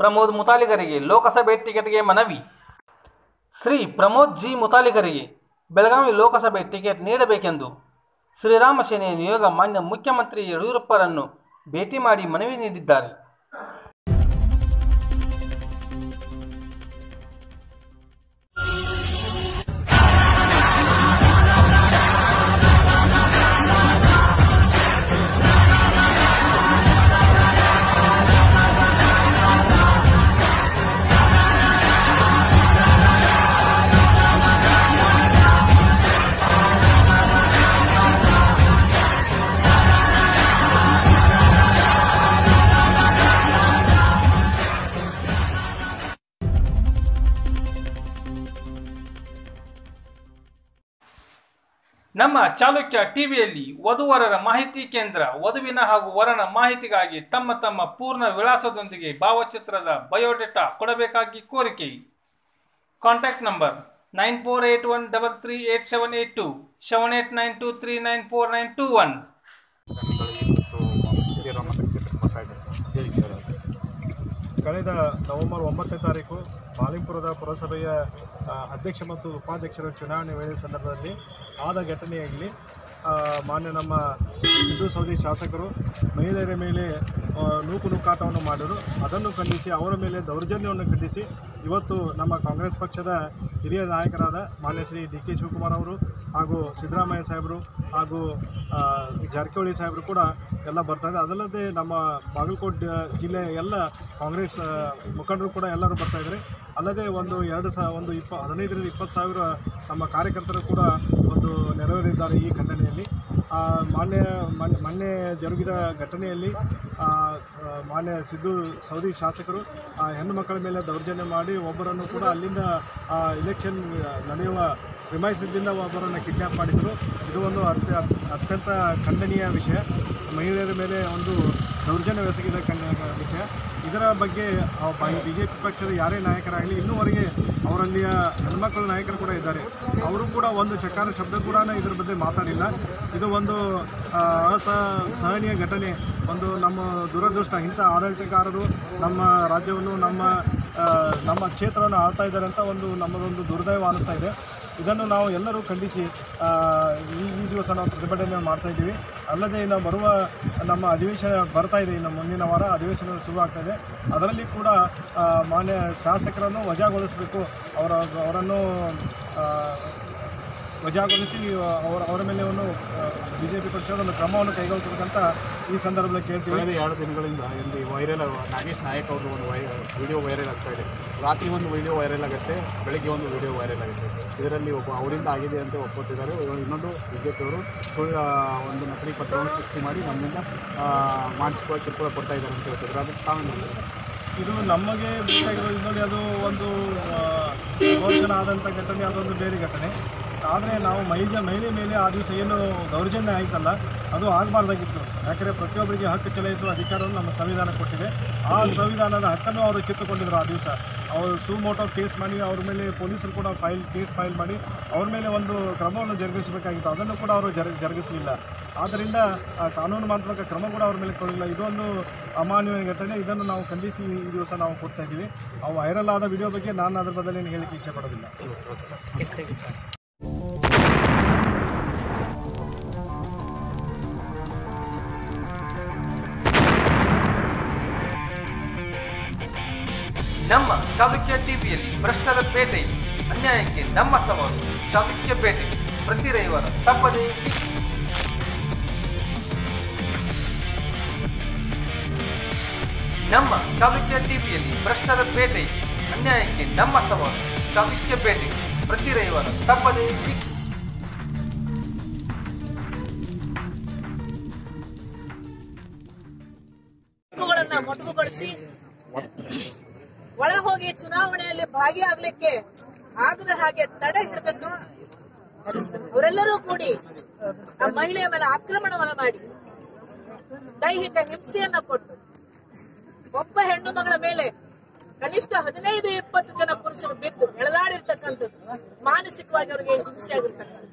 ಪ್ರಮೋದ್ ಮುತಾಲಿಗರಿಗೆ ಲೋಕಸಭೆ ಟಿಕೆಟ್ಗೆ ಮನವಿ ಶ್ರೀ ಪ್ರಮೋದ್ ಜಿ ಮುತಾಲಿಗರಿಗೆ ಬೆಳಗಾವಿ ಲೋಕಸಭೆ ಟಿಕೆಟ್ ನೀಡಬೇಕೆಂದು ಶ್ರೀರಾಮ ಸೇನೆ ನಿಯೋಗ ಮಾನ್ಯ ಮುಖ್ಯಮಂತ್ರಿ ಯಡಿಯೂರಪ್ಪರನ್ನು ಭೇಟಿ ಮಾಡಿ ಮನವಿ ನೀಡಿದ್ದಾರೆ ನಮ್ಮ ಚಾಲುಕ್ಯ ಟಿವಿಯಲ್ಲಿ ವಧುವರರ ಮಾಹಿತಿ ಕೇಂದ್ರ ವಧುವಿನ ಹಾಗೂ ವರನ ಮಾಹಿತಿಗಾಗಿ ತಮ್ಮ ತಮ್ಮ ಪೂರ್ಣ ವಿಳಾಸದೊಂದಿಗೆ ಭಾವಚಿತ್ರದ ಬಯೋಡೇಟಾ ಕೊಡಬೇಕಾಗಿ ಕೋರಿಕೆ contact number nine four eight one double three eight seven eight two seven eight nine two three nine four nine two one ಜನಗಳಿಗೆ ಮತ್ತು ಶ್ರೀರಾಮ ಕ್ಷೇತ್ರಕ್ಕೆ ಬರ್ತಾ ಇದ್ದಾರೆ ಹೇಳಿ ಸರ್ ಅದು. ಕಳೆದ ನವೆಂಬರ್ ಒಂಬತ್ತನೇ ತಾರೀಕು ಮಾಲಿಂಪುರದ ಪುರಸಭೆಯ ಆ, ಅಧ್ಯಕ್ಷ ಮತ್ತು ಉಪಾಧ್ಯಕ್ಷರ ಚುನಾವಣೆ ವೇಳೆ ಸಂದರ್ಭದಲ್ಲಿ ಆದ ಘಟನೆಯಾಗಲಿ ಆ, ಮಾನ್ಯ ನಮ್ಮ ಸಿದ್ದು ಸೌದಿ ಶಾಸಕರು ಮಹಿಳೆಯರ ಮೇಲೆ ಆ, ನೂಕು ನುಕ್ಕಾಟವನ್ನು ಮಾಡಿದರು ಅದನ್ನು ಖಂಡಿಸಿ ಅವರ ಮೇಲೆ ದೌರ್ಜನ್ಯವನ್ನು ಖಂಡಿಸಿ ಇವತ್ತು ನಮ್ಮ ಕಾಂಗ್ರೆಸ್ ಪಕ್ಷದ ಹಿರಿಯ ನಾಯಕರಾದ ಮಾನ್ಯ ಶ್ರೀ ಡಿ ಕೆ ಶಿವಕುಮಾರ್ ಅವರು ಹಾಗೂ ಸಿದ್ದರಾಮಯ್ಯ ಸಾಹೇಬರು ಹಾಗೂ ಆ, ಜಾರಕಿಹೊಳಿ ಸಾಹೇಬರು ಕೂಡ ಎಲ್ಲ ಬರ್ತಾರೆ ಅದಲ್ಲದೆ ನಮ್ಮ ಬಾಗಲಕೋಟೆ ಜಿಲ್ಲೆಯ ಎಲ್ಲ ಕಾಂಗ್ರೆಸ್ ಆ, ಮುಖಂಡರು ಕೂಡ ಎಲ್ಲರೂ ಬರ್ತಾ ಇದ್ದಾರೆ ಅಲ್ಲದೆ ಒಂದು ಎರಡು ಸಾ ಒಂದು ಇಪ್ಪ ಹದಿನೈದರಿಂದ ಇಪ್ಪತ್ತು ಸಾವಿರ ನಮ್ಮ ಕಾರ್ಯಕರ್ತರು ಕೂಡ ಒಂದು ನೆರವೇರಿದ್ದಾರೆ ಈ ಖಂಡನೆಯಲ್ಲಿ ಆ, ಮಾನ್ಯ ಮೊನ್ನೆ- ಮೊನ್ನೆ ಜರುಗಿದ ಘಟನೆಯಲ್ಲಿ ಆ, ಆ, ಮಾನ್ಯ ಸಿದ್ದು ಸೌದಿ ಶಾಸಕರು ಆ ಹೆಣ್ಣು ಮಕ್ಕಳ ಮೇಲೆ ದೌರ್ಜನ್ಯ ಮಾಡಿ ಒಬ್ಬರನ್ನು ಕೂಡ ಅಲ್ಲಿಂದ ಆ, ಇಲೆಕ್ಷನ್ ನಡೆಯುವ ಪ್ರಿಮೈಸದಿಂದ ಒಬ್ಬರನ್ನು ಕಿಡ್ನ್ಯಾಪ್ ಮಾಡಿದರು ಇದು ಒಂದು ಅತ್ಯ ಅತ್ಯಂತ ಖಂಡನೀಯ ವಿಷಯ ಮಹಿಳೆಯರ ಮೇಲೆ ಒಂದು ದೌರ್ಜನ್ಯವೆಸಗಿದ ಕಂಡ ವಿಷಯ ಇದರ ಬಗ್ಗೆ ಬಿ ಜೆ ಪಿ ಪಕ್ಷದ ಯಾರೇ ನಾಯಕರಾಗಲಿ ಇನ್ನೂವರೆಗೆ ಅವರಲ್ಲಿಯ ಹೆಣ್ಮಕ್ಳ ನಾಯಕರು ಕೂಡ ಇದ್ದಾರೆ ಅವರು ಕೂಡ ಒಂದು ಚಕಾರ ಶಬ್ದ ಕೂಡ ಇದ್ರ ಬಗ್ಗೆ ಮಾತಾಡಿಲ್ಲ ಇದು ಒಂದು ಆ, ಅಸ ಸಹನೀಯ ಘಟನೆ ಒಂದು ನಮ್ಮ ದುರದೃಷ್ಟ ಇಂಥ ಆಡಳಿತಗಾರರು ನಮ್ಮ ರಾಜ್ಯವನ್ನು ನಮ್ಮ ಆ, ನಮ್ಮ ಕ್ಷೇತ್ರವನ್ನು ಆಳ್ತಾ ಇದ್ದಾರೆ ಅಂತ ಒಂದು ನಮ್ಮದೊಂದು ದುರ್ದೈವ ಅನ್ನಿಸ್ತಾ ಇದೆ ಇದನ್ನು ನಾವು ಎಲ್ಲರೂ ಖಂಡಿಸಿ ಆ, ಈ ಈ ದಿವಸ ನಾವು ಪ್ರತಿಭಟನೆ ಮಾಡ್ತಾ ಇದ್ದೀವಿ ಅಲ್ಲದೆ ಇನ್ನು ಬರುವ ನಮ್ಮ ಅಧಿವೇಶನ ಬರ್ತಾ ಇದೆ ಇನ್ನು ಮುಂದಿನ ವಾರ ಅಧಿವೇಶನ ಶುರು ಆಗ್ತಾ ಇದೆ ಅದರಲ್ಲಿ ಕೂಡ ಆ, ಮಾನ್ಯ ಶಾಸಕರನ್ನು ವಜಾಗೊಳಿಸಬೇಕು ಅವರ ಅವರನ್ನು ಆ, ವಜಾಗೊಳಿಸಿ ಅವರ ಅವರ ಮೇಲೆ ಒಂದು ಬಿ ಜೆ ಪಿ ಪಕ್ಷದ ಒಂದು ಕ್ರಮವನ್ನು ಕೈಗೊಳ್ಳಬೇಕಂತ ಈ ಸಂದರ್ಭದಲ್ಲಿ ಕೇಳ್ತೀವಿ ಕಳೆದ ಎರಡು ದಿನಗಳಿಂದ ಇಲ್ಲಿ ವೈರಲ್ ನಾಗೇಶ್ ನಾಯಕ್ ಅವ್ರದ್ದು ಒಂದು ವೈ ವಿಡಿಯೋ ವೈರಲ್ ಆಗ್ತಾ ಇದೆ ರಾತ್ರಿ ಒಂದು ವಿಡಿಯೋ ವೈರಲ್ ಆಗುತ್ತೆ ಬೆಳಗ್ಗೆ ಒಂದು ವಿಡಿಯೋ ವೈರಲ್ ಆಗುತ್ತೆ ಇದರಲ್ಲಿ ಒಬ್ಬ ಅವರಿಂದ ಆಗಿದೆ ಅಂತ ಒಪ್ಪುತ್ತಿದ್ದಾರೆ ಇನ್ನೊಂದು ಬಿ ಜೆ ಪಿಯವರು ಸುಳ್ಳು ಆ, ಒಂದು ನಕಲಿ ಪತ್ರವನ್ನು ಸೃಷ್ಟಿ ಮಾಡಿ ನಮ್ಮಿಂದ ಆ, ಮಾನಸಿಕ ಕಿರುಕುಳ ಕೊಡ್ತಾ ಇದ್ದಾರೆ ಅಂತ ಹೇಳ್ತಿದ್ರು ಅದಕ್ಕೆ ತಾವು ಇದು ನಮಗೆ ಬೇಕಾಗಿರೋದು ನೋಡಿ ಅದು ಒಂದು ಆ, ಘೋಷಣ ಆದಂಥ ಘಟನೆ ಅದೊಂದು ಬೇರೆ ಘಟನೆ ಆದರೆ ನಾವು ಮಹಿಳೆ ಮಹಿಳೆ ಮೇಲೆ ಆ ದಿವಸ ಏನು ದೌರ್ಜನ್ಯ ಆಯ್ತಲ್ಲ ಅದು ಆಗಬಾರ್ದಾಗಿತ್ತು ಯಾಕಂದರೆ ಪ್ರತಿಯೊಬ್ಬರಿಗೆ ಹಕ್ಕು ಚಲಾಯಿಸುವ ಅಧಿಕಾರವನ್ನು ನಮ್ಮ ಸಂವಿಧಾನ ಕೊಟ್ಟಿದೆ ಆ ಸಂವಿಧಾನದ ಹಕ್ಕನ್ನು ಅವರು ಕಿತ್ತುಕೊಂಡಿದ್ರು ಆ ದಿವಸ ಅವರು ಸುಮೋಟೋ ಕೇಸ್ ಮಾಡಿ ಅವ್ರ ಮೇಲೆ ಪೊಲೀಸರು ಕೂಡ ಫೈಲ್ ಕೇಸ್ ಫೈಲ್ ಮಾಡಿ ಅವ್ರ ಮೇಲೆ ಒಂದು ಕ್ರಮವನ್ನು ಜರುಗಿಸಬೇಕಾಗಿತ್ತು ಅದನ್ನು ಕೂಡ ಅವರು ಜರು ಜರುಗಿಸಲಿಲ್ಲ ಆದ್ದರಿಂದ ಆ ಕಾನೂನು ಮಾತ್ರಕ ಕ್ರಮ ಕೂಡ ಅವ್ರ ಮೇಲೆ ಕೊಡಲಿಲ್ಲ ಇದೊಂದು ಅಮಾನ್ಯ ಘಟನೆ ಇದನ್ನು ನಾವು ಖಂಡಿಸಿ ಈ ದಿವಸ ನಾವು ಕೊಡ್ತಾ ಇದ್ದೀವಿ ಅವು ವೈರಲ್ ಆದ ವಿಡಿಯೋ ಬಗ್ಗೆ ನಾನು ಅದ್ರ ಬದಲೇನು ಹೇಳಕ್ಕೆ ಇಚ್ಛೆ ಪಡೋದಿಲ್ಲ ನಮ್ಮ ಚಾಲುಕ್ಯ ಟಿವಿಯಲ್ಲಿ ಭ್ರಷ್ಟರ ಬೇಟೆ ಅನ್ಯಾಯಕ್ಕೆ ನಮ್ಮ ಸವಾಲು ಚಾಲುಕ್ಯ ಬೇಟೆ ಪ್ರತಿ ರವಿವಾರ ತಪ್ಪದೇ ವೀಕ್ಷಿಸಿ. ನಮ್ಮ ಚಾಲುಕ್ಯ ಟಿವಿಯಲ್ಲಿ ಭ್ರಷ್ಟರ ಬೇಟೆ ಅನ್ಯಾಯಕ್ಕೆ ನಮ್ಮ ಸವಾಲು ಚಾಲುಕ್ಯ ಬೇಟೆ ಪ್ರತಿ ರವಿವಾರ ತಪ್ಪದೇ ವೀಕ್ಷಿಸಿ ಹಕ್ಕುಗಳನ್ನ ಮೊಟಕುಗೊಳಿಸಿ ಒಳ ಹೋಗಿ ಚುನಾವಣೆಯಲ್ಲಿ ಭಾಗಿಯಾಗಲಿಕ್ಕೆ ಆಗದ ಹಾಗೆ ತಡೆ ಹಿಡಿದದ್ದು ಅವರೆಲ್ಲರೂ ಕೂಡಿ ಆ ಮಹಿಳೆಯ ಮೇಲೆ ಆಕ್ರಮಣವನ್ನ ಮಾಡಿ ದೈಹಿಕ ಹಿಂಸೆಯನ್ನ ಕೊಟ್ಟು ಒಬ್ಬ ಹೆಣ್ಣು ಮಗಳ ಮೇಲೆ ಕನಿಷ್ಠ ಹದಿನೈದು ಇಪ್ಪತ್ತು ಜನ ಪುರುಷರು ಬಿದ್ದು ಎಳೆದಾಡಿರ್ತಕ್ಕಂಥದ್ದು ಮಾನಸಿಕವಾಗಿ ಅವರಿಗೆ ಹಿಂಸೆ ಆಗಿರ್ತಕ್ಕಂಥದ್ದು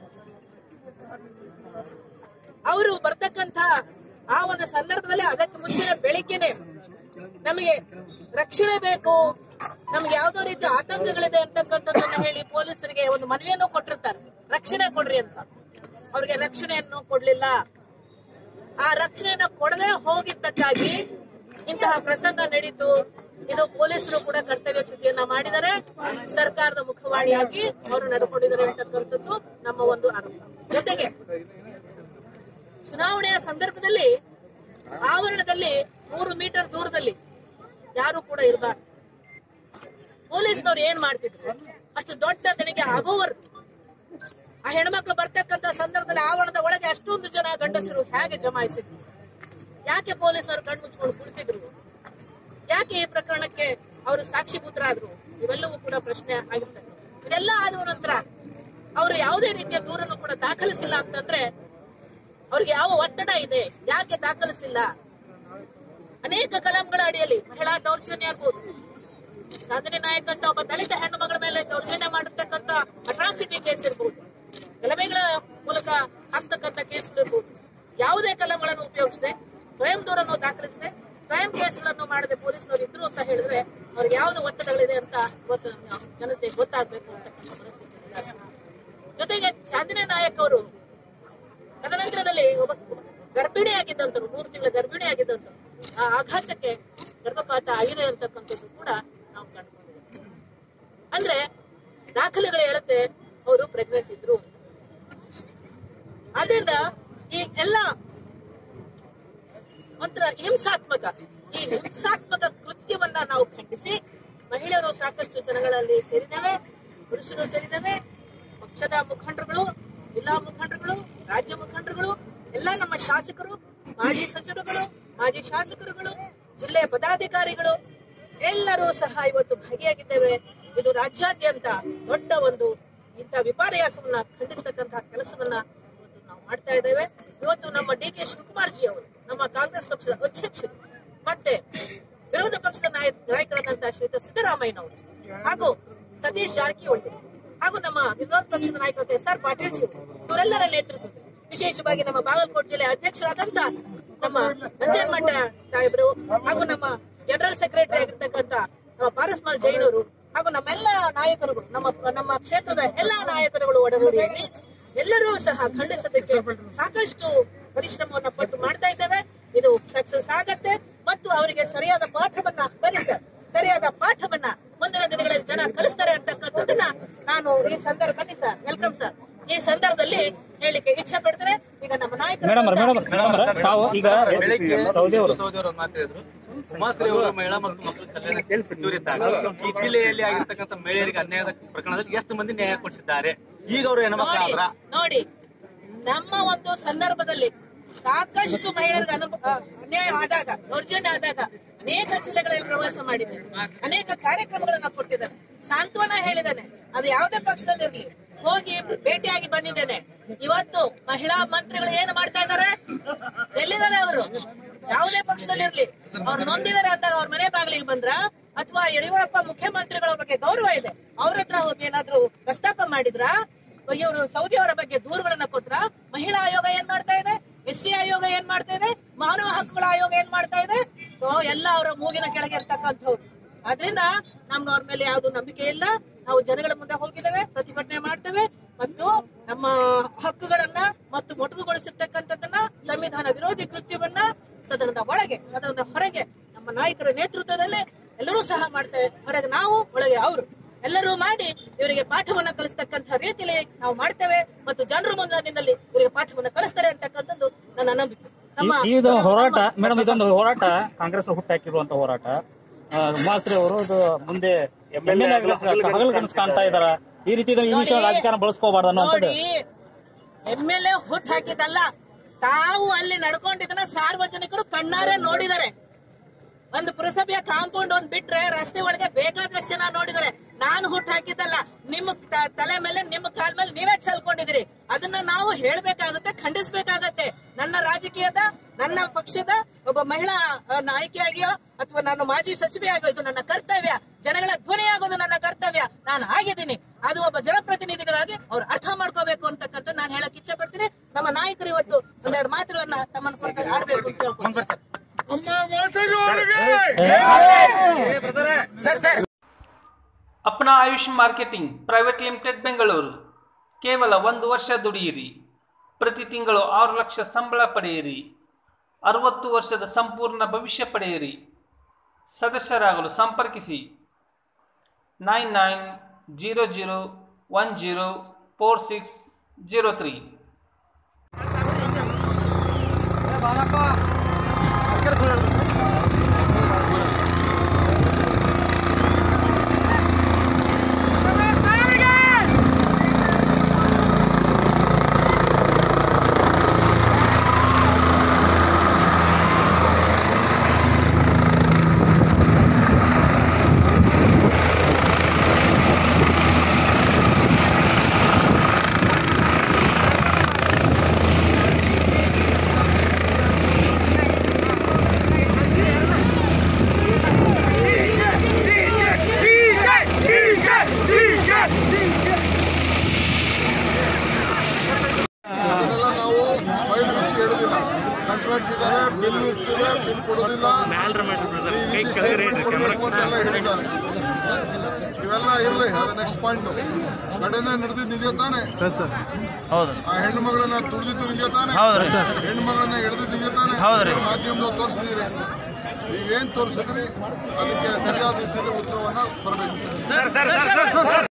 ಅವರು ಬರ್ತಕ್ಕಂಥ ಆ ಒಂದು ಸಂದರ್ಭದಲ್ಲಿ ಅದಕ್ಕೆ ಮುಂಚಿನ ಬೆಳಿಗ್ಗೆನೆ ನಮಗೆ ರಕ್ಷಣೆ ಬೇಕು ನಮ್ಗೆ ಯಾವ್ದೋ ರೀತಿ ಆತಂಕಗಳಿದೆ ಅಂತಕ್ಕಂಥದ್ದನ್ನ ಹೇಳಿ ಪೊಲೀಸರಿಗೆ ಒಂದು ಮನವಿಯನ್ನು ಕೊಟ್ಟಿರ್ತಾರೆ ರಕ್ಷಣೆ ಕೊಡ್ರಿ ಅಂತ ಅವ್ರಿಗೆ ರಕ್ಷಣೆಯನ್ನು ಕೊಡ್ಲಿಲ್ಲ ಆ ರಕ್ಷಣೆಯನ್ನು ಕೊಡದೆ ಹೋಗಿದ್ದಕ್ಕಾಗಿ ಇಂತಹ ಪ್ರಸಂಗ ನಡೀತು ಇದು ಪೊಲೀಸರು ಕೂಡ ಕರ್ತವ್ಯ ಚ್ಯುತಿಯನ್ನ ಮಾಡಿದರೆ ಸರ್ಕಾರದ ಮುಖವಾಣಿಯಾಗಿ ಅವರು ನಡ್ಕೊಂಡಿದ್ದಾರೆ ಅಂತಕ್ಕಂಥದ್ದು ನಮ್ಮ ಒಂದು ಆರೋಪ ಜೊತೆಗೆ ಚುನಾವಣೆಯ ಸಂದರ್ಭದಲ್ಲಿ ಆವರಣದಲ್ಲಿ ನೂರು ಮೀಟರ್ ದೂರದಲ್ಲಿ ಯಾರು ಕೂಡ ಇರಬಾರ್ದು ಪೊಲೀಸ್ನವ್ರು ಏನ್ ಮಾಡ್ತಿದ್ರು ಅಷ್ಟು ದೊಡ್ಡ ತನಿಖೆ ಆಗೋವರ್ ಆ ಹೆಣ್ಮಕ್ಳು ಬರ್ತಕ್ಕಂತ ಸಂದರ್ಭದಲ್ಲಿ ಆವರಣದ ಒಳಗೆ ಅಷ್ಟೊಂದು ಜನ ಗಂಡಸರು ಹೇಗೆ ಜಮಾಯಿಸಿದ್ರು ಯಾಕೆ ಪೊಲೀಸರು ಕಣ್ಣು ಮುಚ್ಕೊಂಡು ಕುಳಿತಿದ್ರು ಯಾಕೆ ಈ ಪ್ರಕರಣಕ್ಕೆ ಅವರು ಸಾಕ್ಷಿಭೂತರಾದ್ರು ಇವೆಲ್ಲವೂ ಕೂಡ ಪ್ರಶ್ನೆ ಆಗಿರ್ತದೆ ಇದೆಲ್ಲ ಆದ ನಂತರ ಅವರು ಯಾವುದೇ ರೀತಿಯ ದೂರನ್ನು ಕೂಡ ದಾಖಲಿಸಿಲ್ಲ ಅಂತಂದ್ರೆ ಅವ್ರಿಗೆ ಯಾವ ಒತ್ತಡ ಇದೆ ಯಾಕೆ ದಾಖಲಿಸಿಲ್ಲ ಅನೇಕ ಕಲಂಗಳ ಅಡಿಯಲ್ಲಿ ಮಹಿಳಾ ದೌರ್ಜನ್ಯ ಇರ್ಬೋದು ಸಾಧನೆ ನಾಯಕ ಅಂತ ಒಬ್ಬ ದಲಿತ ಹೆಣ್ಣು ಮಗಳ ಮೇಲೆ ದೌರ್ಜನ್ಯ ಮಾಡಿರ್ತಕ್ಕಂತ ಅಟ್ರಾಸಿಟಿ ಕೇಸ್ ಇರ್ಬೋದು ಗಲಭೆಗಳ ಮೂಲಕ ಆಗ್ತಕ್ಕಂತ ಕೇಸ್ಗಳಿರ್ಬೋದು ಯಾವುದೇ ಕಲಂಗಳನ್ನು ಉಪಯೋಗಿಸದೆ ಸ್ವಯಂ ದೂರನ್ನು ದಾಖಲಿಸದೆ ಸ್ವಯಂ ಕೇಸ್ಗಳನ್ನು ಮಾಡದೆ ಪೊಲೀಸ್ನವರು ಇದ್ರು ಅಂತ ಹೇಳಿದ್ರೆ ಅವ್ರಿಗೆ ಯಾವ್ದು ಒತ್ತಡಗಳಿದೆ ಅಂತ ಇವತ್ತು ನಮ್ಮ ಜನತೆ ಗೊತ್ತಾಗ್ಬೇಕು ಅಂತಕ್ಕಂಥ ಪರಿಸ್ಥಿತಿ ಇದೆ. ಜೊತೆಗೆ ಚಾಂದಿನಿ ನಾಯಕ್ ಅವರು ತದನಂತರದಲ್ಲಿ ಒಬ್ಬ ಗರ್ಭಿಣಿ ಆಗಿದ್ದಂತರು ಮೂರು ತಿಂಗಳ ಗರ್ಭಿಣಿ ಆಗಿದ್ದಂತರು ಆ ಆಘಾತಕ್ಕೆ ಗರ್ಭಪಾತ ಆಗಿದೆ ಅಂತಕ್ಕಂಥದ್ದು ಕೂಡ ನಾವು ಕಂಡುಕೊಂಡಿದ್ದೇವೆ ಅಂದ್ರೆ ದಾಖಲೆಗಳು ಹೇಳುತ್ತೆ ಅವರು ಪ್ರೆಗ್ನೆಂಟ್ ಇದ್ರು ಆದ್ರಿಂದ ಈ ಎಲ್ಲ ಒಂಥರ ಹಿಂಸಾತ್ಮಕ ಈ ಹಿಂಸಾತ್ಮಕ ಕೃತ್ಯವನ್ನ ನಾವು ಖಂಡಿಸಿ ಮಹಿಳೆಯರು ಸಾಕಷ್ಟು ಜನಗಳಲ್ಲಿ ಸೇರಿದ್ದೇವೆ ಪುರುಷರು ಸೇರಿದ್ದೇವೆ ಪಕ್ಷದ ಮುಖಂಡರುಗಳು ಜಿಲ್ಲಾ ಮುಖಂಡರುಗಳು ರಾಜ್ಯ ಮುಖಂಡರುಗಳು ಎಲ್ಲ ನಮ್ಮ ಶಾಸಕರು ಮಾಜಿ ಸಚಿವರುಗಳು ಮಾಜಿ ಶಾಸಕರುಗಳು ಜಿಲ್ಲೆಯ ಪದಾಧಿಕಾರಿಗಳು ಎಲ್ಲರೂ ಸಹ ಇವತ್ತು ಭಾಗಿಯಾಗಿದ್ದೇವೆ ಇದು ರಾಜ್ಯಾದ್ಯಂತ ದೊಡ್ಡ ಒಂದು ಇಂಥ ವಿಪರ್ಯಾಸವನ್ನ ಖಂಡಿಸ್ತಕ್ಕಂತಹ ಕೆಲಸವನ್ನ ಇವತ್ತು ನಾವು ಮಾಡ್ತಾ ಇದ್ದೇವೆ ಇವತ್ತು ನಮ್ಮ ಡಿ ಕೆ ಶಿವಕುಮಾರ್ ಜಿ ಅವರು ನಮ್ಮ ಕಾಂಗ್ರೆಸ್ ಪಕ್ಷದ ಅಧ್ಯಕ್ಷರು ಮತ್ತೆ ವಿರೋಧ ಪಕ್ಷದ ನಾಯ- ನಾಯಕರಾದಂತಹ ಶ್ರೀಯುತ ಸಿದ್ದರಾಮಯ್ಯನವರು ಹಾಗೂ ಸತೀಶ್ ಜಾರಕಿಹೊಳಿ ಹಾಗೂ ನಮ್ಮ ವಿರೋಧ ಪಕ್ಷದ ನಾಯಕರಾದ ಎಸ್ ಆರ್ ಪಾಟೀಲ್ ಜಿ ಅವರು ಇವರೆಲ್ಲರ ನೇತೃತ್ವದಲ್ಲಿ ವಿಶೇಷವಾಗಿ ನಮ್ಮ ಬಾಗಲಕೋಟೆ ಜಿಲ್ಲೆ ಅಧ್ಯಕ್ಷರಾದಂತ ನಮ್ಮ ನಂಜನಮಠ ಸಾಹೇಬರು ಹಾಗೂ ನಮ್ಮ ಜನರಲ್ ಸೆಕ್ರೆಟರಿ ಆಗಿರ್ತಕ್ಕಂತ ನಮ್ಮ ಪಾರಸ್ಮಾಲ್ ಜೈನ್ ಅವರು ಹಾಗೂ ನಮ್ಮೆಲ್ಲ ನಾಯಕರುಗಳು ನಮ್ಮ ನಮ್ಮ ಕ್ಷೇತ್ರದ ಎಲ್ಲಾ ನಾಯಕರುಗಳು ಒಡಗೂಡಿಯಲ್ಲಿ ಎಲ್ಲರೂ ಸಹ ಖಂಡಿಸೋದಕ್ಕೆ ಸಾಕಷ್ಟು ಪರಿಶ್ರಮವನ್ನ ಪಟ್ಟು ಮಾಡ್ತಾ ಇದ್ದೇವೆ ಇದು ಸಕ್ಸಸ್ ಆಗತ್ತೆ ಮತ್ತು ಅವರಿಗೆ ಸರಿಯಾದ ಪಾಠವನ್ನ ಬನ್ನಿ ಸರ್ ಸರಿಯಾದ ಪಾಠವನ್ನ ಮುಂದಿನ ದಿನಗಳಲ್ಲಿ ಜನ ಕಲಿಸ್ತಾರೆ ಅಂತಕ್ಕಂಥದ್ದನ್ನ ನಾನು ಈ ಸಂದರ್ಭ ಬನ್ನಿ ಸರ್ ವೆಲ್ಕಮ್ ಸರ್ ಈ ಸಂದರ್ಭದಲ್ಲಿ ಹೇಳಿಕ್ಕೆ ಇಚ್ಛೆ ಪಡ್ತಾರೆ ಈಗ ನಮ್ಮ ಮೇಡಮ್ ನಾಯಕರು ಮೇಡಮ್ ಮೇಡಮ್ ತಾವು ಈಗ ಬೆಳಿಗ್ಗೆ ಸೌದಿ ಅವರು ಸೌದಿಯವರು ಮಾತಾಡಿದ್ರು ಉಮಾಶ್ರೀ ಅವರು ಮಹಿಳಾ ಮತ್ತು ಮಕ್ಕಳ ಕಲ್ಯಾಣ ಸಚಿವರಿದ್ದಾಗ ಈ ಜಿಲ್ಲೆಯಲ್ಲಿ ಆಗಿರ್ತಕ್ಕಂಥ ಮಹಿಳೆಯರಿಗೆ ಅನ್ಯಾಯದ ಪ್ರಕರಣದಲ್ಲಿ ಎಷ್ಟು ಮಂದಿ ನ್ಯಾಯ ಕೊಡಿಸಿದ್ದಾರೆ ಈಗ ಅವರು ಹೆಣ್ಮಕ್ಳು ನೋಡಿ ಆದ್ರ ನೋಡಿ ನಮ್ಮ ಒಂದು ಸಂದರ್ಭದಲ್ಲಿ ಸಾಕಷ್ಟು ಮಹಿಳೆಯರಿಗೆ ಅನು ಆ, ಅನ್ಯಾಯ ಆದಾಗ ದೌರ್ಜನ್ಯ ಆದಾಗ ಅನೇಕ ಜಿಲ್ಲೆಗಳಲ್ಲಿ ಪ್ರವಾಸ ಮಾಡಿದ್ದೇನೆ ಅನೇಕ ಕಾರ್ಯಕ್ರಮಗಳನ್ನ ಕೊಟ್ಟಿದ್ದೇನೆ ಸಾಂತ್ವನ ಹೇಳಿದ್ದೇನೆ ಅದು ಯಾವುದೇ ಪಕ್ಷದಲ್ಲಿರ್ಲಿ ಹೋಗಿ ಭೇಟಿಯಾಗಿ ಬಂದಿದ್ದೇನೆ ಇವತ್ತು ಮಹಿಳಾ ಮಂತ್ರಿಗಳು ಏನು ಮಾಡ್ತಾ ಇದ್ದಾರೆ ಎಲ್ಲಿದ್ದಾರೆ ಅವರು ಯಾವುದೇ ಪಕ್ಷದಲ್ಲಿರ್ಲಿ ಅವ್ರು ನೊಂದಿದ್ದಾರೆ ಅಂದಾಗ ಅವ್ರ ಮನೆ ಬಾಗಿಲಿಗೆ ಬಂದ್ರ ಅಥವಾ ಯಡಿಯೂರಪ್ಪ ಮುಖ್ಯಮಂತ್ರಿಗಳ ಬಗ್ಗೆ ಗೌರವ ಇದೆ ಅವ್ರ ಹತ್ರ ಹೋಗಿ ಏನಾದ್ರು ಪ್ರಸ್ತಾಪ ಮಾಡಿದ್ರ ಇವರು ಸೌದಿ ಅವರ ಬಗ್ಗೆ ದೂರುಗಳನ್ನ ಕೊಟ್ರ ಮಹಿಳಾ ಆಯೋಗ ಏನ್ ಮಾಡ್ತಾ ಇದೆ ಎಸ್ ಸಿ ಆಯೋಗ ಏನ್ ಮಾಡ್ತಾ ಇದೆ ಮಾನವ ಹಕ್ಕುಗಳ ಆಯೋಗ ಏನ್ ಮಾಡ್ತಾ ಇದೆ ಸೊ ಎಲ್ಲ ಅವರ ಮೂಗಿನ ಕೆಳಗೆ ಇರ್ತಕ್ಕಂಥವ್ರು ಆದ್ರಿಂದ ನಮ್ಗೆ ಅವ್ರ ಮೇಲೆ ಯಾವ್ದು ನಂಬಿಕೆ ಇಲ್ಲ ನಾವು ಜನಗಳ ಮುಂದೆ ಹೋಗಿದ್ದೇವೆ ಪ್ರತಿಭಟನೆ ಮಾಡ್ತೇವೆ ಮತ್ತು ನಮ್ಮ ಹಕ್ಕುಗಳನ್ನ ಮತ್ತು ಮೊಟಕುಗೊಳಿಸಿರ್ತಕ್ಕಂಥದ್ದನ್ನ ಸಂವಿಧಾನ ವಿರೋಧಿ ಕೃತ್ಯವನ್ನ ಸದನದ ಒಳಗೆ ಸದನದ ಹೊರಗೆ ನಮ್ಮ ನಾಯಕರ ನೇತೃತ್ವದಲ್ಲಿ ಎಲ್ಲರೂ ಸಹ ಮಾಡ್ತೇವೆ ಹೊರಗೆ ನಾವು ಒಳಗೆ ಅವರು ಎಲ್ಲರೂ ಮಾಡಿ ಇವರಿಗೆ ಪಾಠವನ್ನ ಕಲಿಸ್ತಕ್ಕಂಥ ರೀತಿಯಲ್ಲಿ ನಾವು ಮಾಡ್ತೇವೆ ಮತ್ತು ಜನರ ಮುಂದಿನಲ್ಲಿ ಇವರಿಗೆ ಪಾಠವನ್ನ ಕಲಿಸ್ತಾರೆ ಅಂತಕ್ಕಂಥದ್ದು ನನ್ನ ನಂಬಿಕೆ ತಮ್ಮ ಈ- ಇದು ಹೋರಾಟ ಮೇಡಮ್ ಇದೊಂದು ಹೋರಾಟ ಕಾಂಗ್ರೆಸ್ ಹುಟ್ಟಾಕಿರುವಂತ ಹೋರಾಟ ಆ, ಉಮಾಶ್ರೀ ಅವರು ಇದು ಮುಂದೆ MLA ಹಗಲು ಕನಸು ಕಾಣ್ತಾ ಇದಾರ ಈ ರೀತಿ ಇದು ಈ ವಿಷಯ ನೋಡಿ. ರಾಜಕಾರಣ ಬಳಸ್ಕೋಬಾರ್ದು ಅನ್ನುವಂಥದ್ದು ನೋಡಿ ಎಂ ಎಲ್ ಎ ಹುಟ್ಟು ಹಾಕಿದ್ದಲ್ಲ ತಾವು ಅಲ್ಲಿ ನಡ್ಕೊಂಡಿದ್ದನ್ನ ಸಾರ್ವಜನಿಕರು ಕಣ್ಣಾರೆ ನೋಡಿದ್ದಾರೆ ಒಂದು ಪುರಸಭೆಯ ಕಾಂಪೌಂಡ್ ಒಂದ್ ಬಿಟ್ರೆ ರಸ್ತೆ ಒಳಗೆ ಬೇಕಾದಷ್ಟು ಜನ ನೋಡಿದ್ದಾರೆ ನಾನು ಹುಟ್ಟು ಹಾಕಿದ್ದಲ್ಲ ನಿಮ್ಮ ತ- ತಲೆ ಮೇಲೆ ನಿಮ್ಮ ಕಾಲ್ ಮೇಲೆ ನೀವೇ ಚಲ್ಕೊಂಡಿದ್ದೀರಿ ಅದನ್ನ ನಾವು ಹೇಳ್ಬೇಕಾಗುತ್ತೆ ಖಂಡಿಸ್ಬೇಕಾಗತ್ತೆ ನನ್ನ ರಾಜಕೀಯದ ನನ್ನ ಪಕ್ಷದ ಒಬ್ಬ ಮಹಿಳಾ ಆ, ನಾಯಕಿಯಾಗಿಯೋ ಅಥವಾ ನಾನು ಮಾಜಿ ಸಚಿವೆಯಾಗಿಯೋ ಇದು ನನ್ನ ಕರ್ತವ್ಯ ಜನಗಳ ಧ್ವನಿಯಾಗೋದು ನನ್ನ ಕರ್ತವ್ಯ ನಾನು ಆಗಿದ್ದೀನಿ ಅದು ಒಬ್ಬ ಜನಪ್ರತಿನಿಧಿಗಳಾಗಿ ಅವ್ರು ಅರ್ಥ ಮಾಡ್ಕೋಬೇಕು ಅಂತಕ್ಕಂಥ ನಾನು ಹೇಳಕ್ ಇಚ್ಛೆ ಪಡ್ತೀನಿ ನಮ್ಮ ನಾಯಕರು ಇವತ್ತು ಒಂದೆರಡು ಮಾತುಗಳನ್ನ ತಮ್ಮನ್ನ ಕುರಿತು ಆಡ್ಬೇಕು ಅಂತ ಕೇಳ್ಕೊಂಡು ಮುಂದ್ ಬರ್ರಿ sir. Apna Ayush marketing private limited Bengaluru ಕೇವಲ ಒಂದು ವರ್ಷ ದುಡಿಯಿರಿ ಪ್ರತಿ ತಿಂಗಳು ಆರು ಲಕ್ಷ ಸಂಬಳ ಪಡೆಯಿರಿ ಅರವತ್ತು ವರ್ಷದ ಸಂಪೂರ್ಣ ಭವಿಷ್ಯ ಪಡೆಯಿರಿ ಸದಸ್ಯರಾಗಲು ಸಂಪರ್ಕಿಸಿ nine nine zero zero one zero four six zero three ಅದನ್ನೆಲ್ಲ ನಾವು ಫೈಲ್ ಬಿಚ್ಚಿ ಹೇಳುದಿಲ್ಲ ಕಾಂಟ್ರಾಕ್ಟ್ ಇದ್ದಾರೆ ಬಿಲ್ ಇಸ್ತೇವೆ ಬಿಲ್ ಕೊಡೋದಿಲ್ಲ ಈ ರೀತಿ ಸ್ಟೇಟ್ಮೆಂಟ್ ಕೊಡಬೇಕು ಅಂತೆಲ್ಲ ಹೇಳಿದ್ದಾರೆ ಇವೆಲ್ಲ ಇರಲಿ ಅದು ನೆಕ್ಸ್ಟ್ ಪಾಯಿಂಟ್ ಕಡೆನೇ ನಡೆದಿದ್ದು ನಿಜ ತಾನೆ ಆ ಹೆಣ್ಣು ಮಗಳನ್ನ ತುಳಿದಿದ್ದು ನಿಜ ತಾನೆ ಹೆಣ್ಣು ಮಗಳನ್ನ ಹಿಡಿದಿದ್ದು ನಿಜ ತಾನೆ ಮಾಧ್ಯಮದವ್ರು ತೋರಿಸಿದಿರಿ ನೀವೇನ್ ತೋರಿಸಿದ್ರಿ ಅದಕ್ಕೆ ಸರಿಯಾದ ರೀತಿಯಲ್ಲಿ ಉತ್ತರವನ್ನ ಬರಬೇಕು